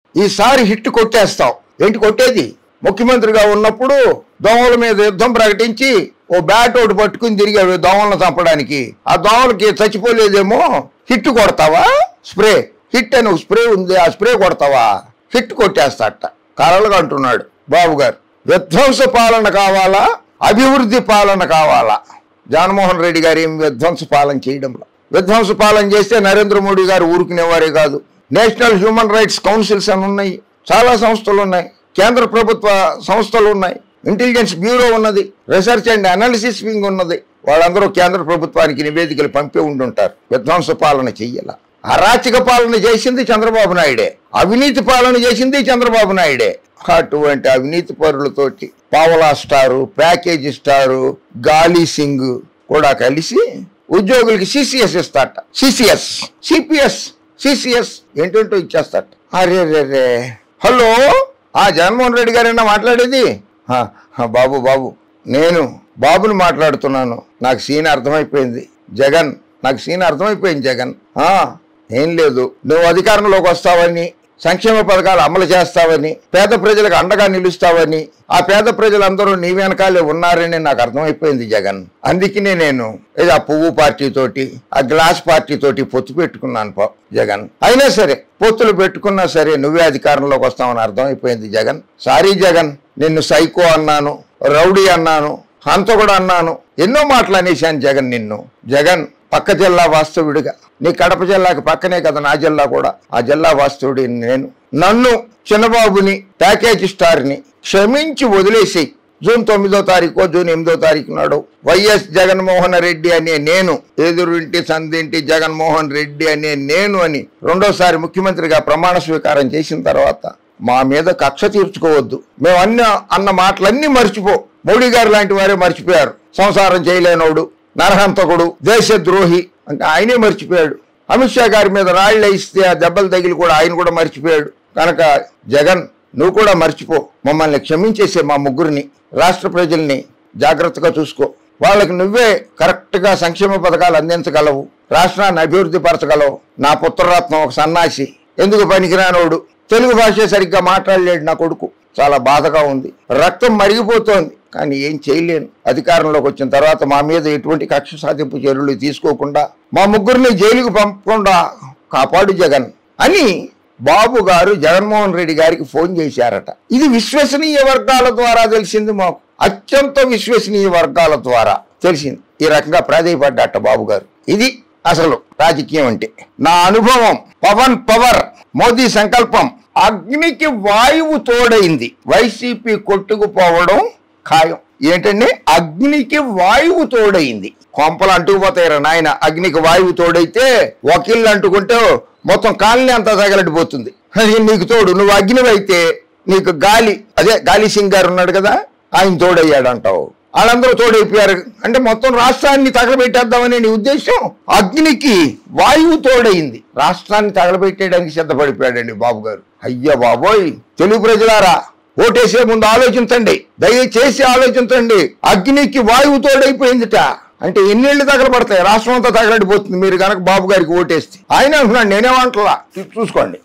ఈసారి హిట్ కొట్టేస్తావు ఏంటి కొట్టేది ముఖ్యమంత్రిగా ఉన్నప్పుడు దోమల మీద యుద్ధం ప్రకటించి ఓ బ్యాట్ ఒకటి పట్టుకుని తిరిగాడు దోమలను చంపడానికి ఆ దోమలకి చచ్చిపోలేదేమో హిట్ కొడతావా స్ప్రే హిట్ అని ఒక స్ప్రే ఉంది ఆ స్ప్రే కొడతావా హిట్ కొట్టేస్తాట కలలుగా అంటున్నాడు బాబు గారు విధ్వంస పాలన కావాలా అభివృద్ధి పాలన కావాలా జగన్మోహన్ రెడ్డి గారు ఏం విధ్వంస పాలన చేయడంలో విధ్వంస పాలన చేస్తే నరేంద్ర మోడీ గారు ఊరుకునేవారే కాదు నేషనల్ హ్యూమన్ రైట్స్ కౌన్సిల్స్ అని ఉన్నాయి చాలా సంస్థలు ఉన్నాయి కేంద్ర ప్రభుత్వ సంస్థలు ఉన్నాయి ఇంటెలిజెన్స్ బ్యూరో ఉన్నది రీసెర్చ్ అండ్ అనాలిసిస్ వింగ్ ఉన్నది వాళ్ళందరూ కేంద్ర ప్రభుత్వానికి నివేదికలు పంపి ఉండుంటారు విధ్వంస పాలన చెయ్యాల అరాచక పాలన చేసింది చంద్రబాబు నాయుడే అవినీతి పాలన చేసింది చంద్రబాబు నాయుడే అటువంటి అవినీతి పరులతోటి పావలా స్టారు ప్యాకేజీ స్టారు గాలి సింగ్ కూడా కలిసి ఉద్యోగులకి సిసిఎస్ ఇస్తాట సిసిఎస్ సిపిఎస్ సిసిఎస్ ఏంటంటో ఇచ్చేస్తాట అరే రే రే హలో ఆ జగన్మోహన్ రెడ్డి గారైనా మాట్లాడేది "ఆ, ఆ, బాబు బాబు నేను బాబుని మాట్లాడుతున్నాను నాకు సీన్ అర్థమైపోయింది జగన్ నాకు సీన్ అర్థమైపోయింది జగన్ ఆ ఏం లేదు నువ్వు అధికారంలోకి వస్తావని సంక్షేమ పథకాలు అమలు చేస్తావని పేద ప్రజలకు అండగా నిలుస్తావని ఆ పేద ప్రజలందరూ నీ వెనకాలే ఉన్నారని నాకు అర్థమైపోయింది జగన్ అందుకనే నేను ఏదో ఆ పువ్వు పార్టీ తోటి ఆ గ్లాస్ పార్టీ తోటి పొత్తు పెట్టుకున్నాను పా- జగన్ అయినా సరే పొత్తులు పెట్టుకున్నా సరే నువ్వే అధికారంలోకి వస్తావని అర్థమైపోయింది జగన్ సారీ జగన్ నిన్ను సైకో అన్నాను రౌడీ అన్నాను హంతకుడు అన్నాను ఎన్నో మాటలు అనేశాను జగన్ నిన్ను జగన్ పక్క జిల్లా వాస్తవుడిగా నీ కడప జిల్లాకి పక్కనే కదా నా జిల్లా కూడా ఆ జిల్లా వాస్తవుడి నేను నన్ను చిన్నబాబుని ప్యాకేజ్ స్టార్ని క్షమించి వదిలేసి జూన్ తొమ్మిదో తారీఖు జూన్ ఎనిమిదో తారీఖు నాడు వైఎస్ జగన్మోహన్ రెడ్డి అనే నేను ఎదురింటి సందింటి జగన్మోహన్ రెడ్డి అనే నేను అని రెండోసారి ముఖ్యమంత్రిగా ప్రమాణ స్వీకారం చేసిన తర్వాత మా మీద కక్ష తీర్చుకోవద్దు మేము అన్న అన్న మాటలన్నీ మర్చిపో మోడీ గారు లాంటి వారే మర్చిపోయారు సంసారం చేయలేనోడు నరహంతకుడు దేశద్రోహి అంటే ఆయనే మర్చిపోయాడు అమిత్ షా గారి మీద రాళ్ళు వేయిస్తే ఆ దెబ్బలు తగిలి కూడా ఆయన కూడా మర్చిపోయాడు కనుక జగన్ నువ్వు కూడా మర్చిపో మమ్మల్ని క్షమించేసే మా ముగ్గురిని రాష్ట్ర ప్రజల్ని జాగ్రత్తగా చూసుకో వాళ్ళకి నువ్వే కరెక్ట్గా సంక్షేమ పథకాలు అందించగలవు రాష్ట్రాన్ని అభివృద్ధి పరచగలవు నా పుత్రరత్నం ఒక సన్నాసి ఎందుకు పనికిరానోడు తెలుగు భాష సరిగ్గా మాట్లాడలేడు నా కొడుకు చాలా బాధగా ఉంది రక్తం మరిగిపోతోంది కానీ ఏం చేయలేను అధికారంలోకి వచ్చిన తర్వాత మా మీద ఎటువంటి కక్ష సాధింపు చర్యలు తీసుకోకుండా మా ముగ్గురిని జైలుకు పంపకుండా కాపాడు జగన్ అని బాబు గారు జగన్మోహన్ రెడ్డి గారికి ఫోన్ చేశారట ఇది విశ్వసనీయ వర్గాల ద్వారా తెలిసింది మాకు అత్యంత విశ్వసనీయ వర్గాల ద్వారా తెలిసింది ఈ రకంగా ప్రాధాయపడ్డట బాబు గారు ఇది అసలు రాజకీయం అంటే నా అనుభవం పవన్ పవర్ మోదీ సంకల్పం అగ్నికి వాయువు తోడైంది వైసీపీ కొట్టుకుపోవడం ఖాయం ఏంటంటే అగ్నికి వాయువు తోడైంది కొంపలు అంటుకుపోతాయి రా నాయన అగ్నికి వాయువు తోడైతే వకీళ్ళు అంటుకుంటే మొత్తం కాలనీ అంతా తగలడిపోతుంది అది నీకు తోడు నువ్వు అగ్నివైతే నీకు గాలి అదే గాలి సింగ్ గారు ఉన్నాడు కదా ఆయన తోడయ్యాడు అంటావు వాళ్ళందరూ తోడైపోయారు అంటే మొత్తం రాష్ట్రాన్ని తగలబెట్టేద్దామనే నీ ఉద్దేశం అగ్నికి వాయువు తోడైంది రాష్ట్రాన్ని తగలబెట్టేయడానికి సిద్ధపడిపోయాడండి బాబు గారు అయ్యా బాబోయ్ తెలుగు ప్రజలారా ఓటేసే ముందు ఆలోచించండి దయచేసి ఆలోచించండి అగ్నికి వాయువు తోడైపోయిందిట అంటే ఎన్నేళ్లు తగలబడతాయి రాష్ట్రం అంతా తగలడిపోతుంది మీరు కనుక బాబు గారికి ఓటేస్తే ఆయన అంటున్నాడు నేనేమంటలా చూ- చూసుకోండి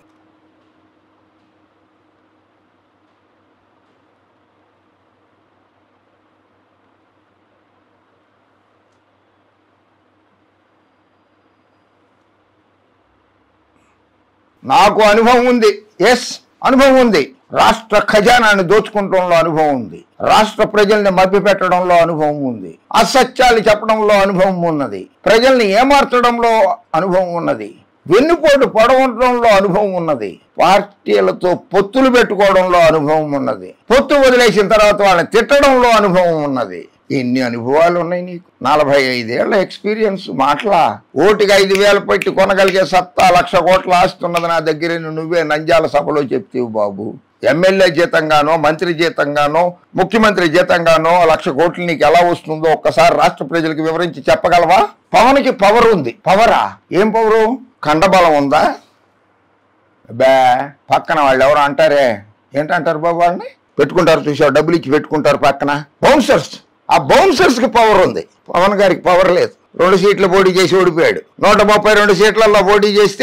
నాకు అనుభవం ఉంది ఎస్ అనుభవం ఉంది రాష్ట్ర ఖజానాన్ని దోచుకుంటంలో అనుభవం ఉంది రాష్ట్ర ప్రజల్ని మభ్యపెట్టడంలో అనుభవం ఉంది అసత్యాలు చెప్పడంలో అనుభవం ఉన్నది ప్రజల్ని ఏమార్చడంలో అనుభవం ఉన్నది వెన్నుపోటు పొడవడంలో అనుభవం ఉన్నది పార్టీలతో పొత్తులు పెట్టుకోవడంలో అనుభవం ఉన్నది పొత్తు వదిలేసిన తర్వాత వాళ్ళని తిట్టడంలో అనుభవం ఉన్నది ఎన్ని అనుభవాలు ఉన్నాయి నీకు నలభై ఐదేళ్ల ఎక్స్పీరియన్స్ మాటలా ఓటికి ఐదు వేలు పెట్టి కొనగలిగే సత్తా లక్ష కోట్ల ఆస్తున్నది నా దగ్గర నువ్వే నంజాల సభలో చెప్తీవు బాబు ఎమ్మెల్యే జీతంగానో మంత్రి జీతంగానో ముఖ్యమంత్రి జీతంగానో లక్ష కోట్లు నీకు ఎలా వస్తుందో ఒక్కసారి రాష్ట్ర ప్రజలకు వివరించి చెప్పగలవా పవన్కి పవర్ ఉంది పవరా ఏం పవరు కండబలం ఉందా బే పక్కన వాళ్ళు ఎవరు అంటారే ఏంటంటారు బాబు వాళ్ళని పెట్టుకుంటారు చూసావు డబ్బులు ఇచ్చి పెట్టుకుంటారు పక్కన బౌన్సర్స్ ఆ బౌన్సర్స్ కి పవర్ ఉంది పవన్ గారికి పవర్ లేదు రెండు సీట్లు పోటీ చేసి ఓడిపోయాడు నూట ముప్పై రెండు సీట్లలో పోటీ చేస్తే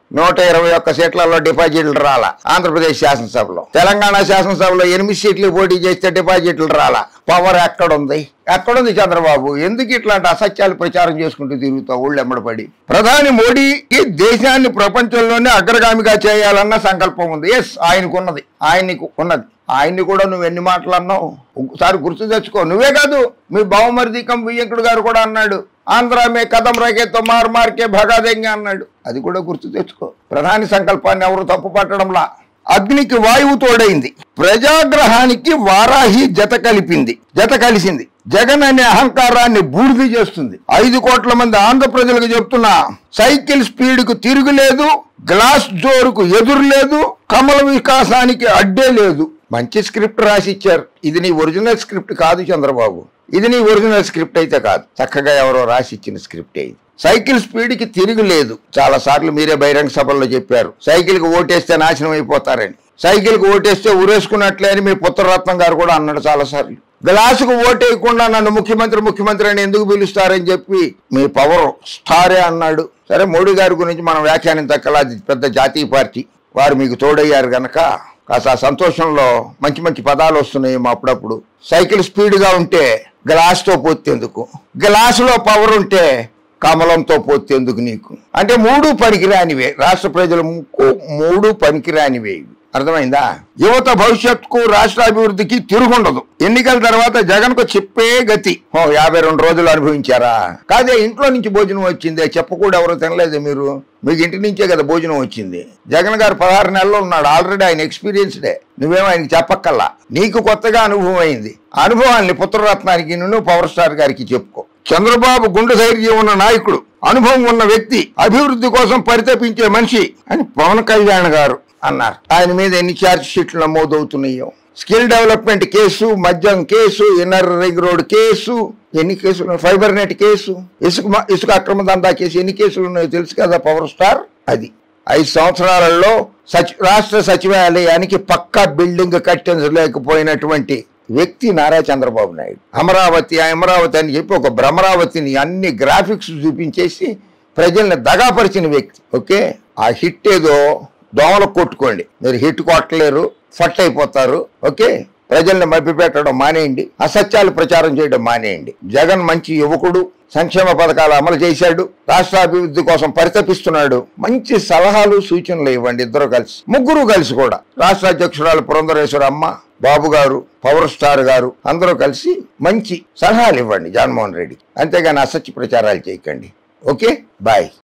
నూట ఇరవై ఒక్క సీట్లలో డిపాజిట్లు రాలా ఆంధ్రప్రదేశ్ శాసనసభలో తెలంగాణ శాసనసభలో ఎనిమిది సీట్లు పోటీ చేస్తే డిపాజిట్లు రాలా పవర్ ఎక్కడుంది ఎక్కడుంది చంద్రబాబు ఎందుకు ఇట్లాంటి అసత్యాలు ప్రచారం చేసుకుంటూ తిరుగుతావు ఊళ్ళు ఎమ్మడపడి ప్రధాని మోడీకి దేశాన్ని ప్రపంచంలోనే అగ్రగామిగా చేయాలన్న సంకల్పం ఉంది ఎస్ ఆయనకున్నది ఆయనకు ఉన్నది ఆయన్ని కూడా నువ్వు ఎన్ని మాటలు అన్నావు ఒకసారి గుర్తు తెచ్చుకో నువ్వే కాదు మీ బావమరిది కం వియ్యంకుడు గారు కూడా అన్నాడు ఆంధ్ర మే కదం రకే తొమ్మారు మార్కే భగాదెంగా అన్నాడు అది కూడా గుర్తు తెచ్చుకో ప్రధాని సంకల్పాన్ని ఎవరు తప్పు పట్టడంలా అగ్నికి వాయువు తోడైంది ప్రజాగ్రహానికి వారాహి జత కలిపింది జత కలిసింది జగన్ అనే అహంకారాన్ని బూడిద చేస్తుంది ఐదు కోట్ల మంది ఆంధ్ర ప్రజలకు చెప్తున్నా సైకిల్ స్పీడ్ కు తిరుగులేదు గ్లాస్ జోరుకు ఎదురు లేదు కమల వికాసానికి అడ్డే లేదు మంచి స్క్రిప్ట్ రాసి ఇచ్చారు ఇది నీ ఒరిజినల్ స్క్రిప్ట్ కాదు చంద్రబాబు ఇది నీ ఒరిజినల్ స్క్రిప్ట్ అయితే కాదు చక్కగా ఎవరో రాసి ఇచ్చిన స్క్రిప్ట్ ఇది సైకిల్ స్పీడ్ కి తిరుగులేదు చాలా సార్లు మీరే బహిరంగ సభల్లో చెప్పారు సైకిల్ కి ఓటేస్తే నాశనం అయిపోతారని సైకిల్ కి ఓటేస్తే ఉరేసుకున్నట్లే అని మీ పుత్రరత్నం గారు కూడా అన్నాడు చాలా సార్లు గ్లాసుకు ఓటేయకుండా నన్ను ముఖ్యమంత్రి ముఖ్యమంత్రి అని ఎందుకు పిలుస్తారని చెప్పి మీ పవర్ స్టారే అన్నాడు సరే మోడీ గారి గురించి మనం వ్యాఖ్యానించక్కల అది పెద్ద జాతీయ పార్టీ వారు మీకు తోడయ్యారు గనక కాస్త ఆ సంతోషంలో మంచి మంచి పదాలు వస్తున్నాయి మా అప్పుడప్పుడు సైకిల్ స్పీడ్గా ఉంటే గ్లాస్తో పోతేందుకు గ్లాసులో పవర్ ఉంటే కమలంతో పోతేందుకు నీకు అంటే మూడు పనికిరానివే రాష్ట్ర ప్రజల ముక్కు మూడు పనికిరానివే ఇవి అర్థమైందా యువత భవిష్యత్తుకు రాష్ట్ర అభివృద్ధికి తిరుగుండదు ఎన్నికల తర్వాత జగన్ కు చెప్పే గతి ఓ యాభై రెండు రోజులు అనుభవించారా కాదే ఇంట్లో నుంచి భోజనం వచ్చిందే చెప్పకూడదు ఎవరు తినలేదు మీరు మీకు ఇంటి నుంచే కదా భోజనం వచ్చింది జగన్ గారు పదహారు నెలలు ఉన్నాడు ఆల్రెడీ ఆయన ఎక్స్పీరియన్స్డే నువ్వేమో ఆయనకి చెప్పక్కల్లా నీకు కొత్తగా అనుభవం అయింది ఆ అనుభవాన్ని పుత్రరత్నానికి నువ్వు పవర్ స్టార్ గారికి చెప్పుకో చంద్రబాబు గుండె ధైర్యం ఉన్న నాయకుడు అనుభవం ఉన్న వ్యక్తి అభివృద్ధి కోసం పరితపించే మనిషి అని పవన్ కళ్యాణ్ గారు అన్నారు ఆయన మీద ఎన్ని ఛార్జ్ షీట్లు నమోదవుతున్నాయో స్కిల్ డెవలప్మెంట్ కేసు మద్యం case inner ring road case ఎన్ని కేసులు ఫైబర్ నెట్ కేసు ఇసుక మ- ఇసుక అక్రమ దందా కేసు ఎన్ని కేసులు ఉన్నాయో తెలుసు కదా పవర్ స్టార్ అది ఐదు సంవత్సరాలలో సచి రాష్ట్ర సచివాలయానికి పక్కా బిల్డింగ్ కట్టించలేకపోయినటువంటి వ్యక్తి నారా చంద్రబాబు నాయుడు అమరావతి అమరావతి అని చెప్పి ఒక భ్రమరావతిని అన్ని గ్రాఫిక్స్ చూపించేసి ప్రజల్ని దగాపరిచిన వ్యక్తి ఓకే ఆ హిట్ ఏదో దోమలు కొట్టుకోండి మీరు హిట్ కొట్టలేరు ఫట్ అయిపోతారు ఓకే ప్రజల్ని మభ్యపెట్టడం మానేయండి అసత్యాలు ప్రచారం చేయడం మానేయండి జగన్ మంచి యువకుడు సంక్షేమ పథకాలు అమలు చేశాడు రాష్ట్ర అభివృద్ధి కోసం పరితపిస్తున్నాడు మంచి సలహాలు సూచనలు ఇవ్వండి ఇద్దరు కలిసి ముగ్గురు కలిసి కూడా రాష్ట్ర అధ్యక్షురాలు పురంధరేశ్వర అమ్మ బాబు గారు పవర్ స్టార్ గారు అందరూ కలిసి మంచి సలహాలు ఇవ్వండి జగన్మోహన్ రెడ్డి అంతేగాని అసత్య ప్రచారాలు చేయకండి ఓకే బాయ్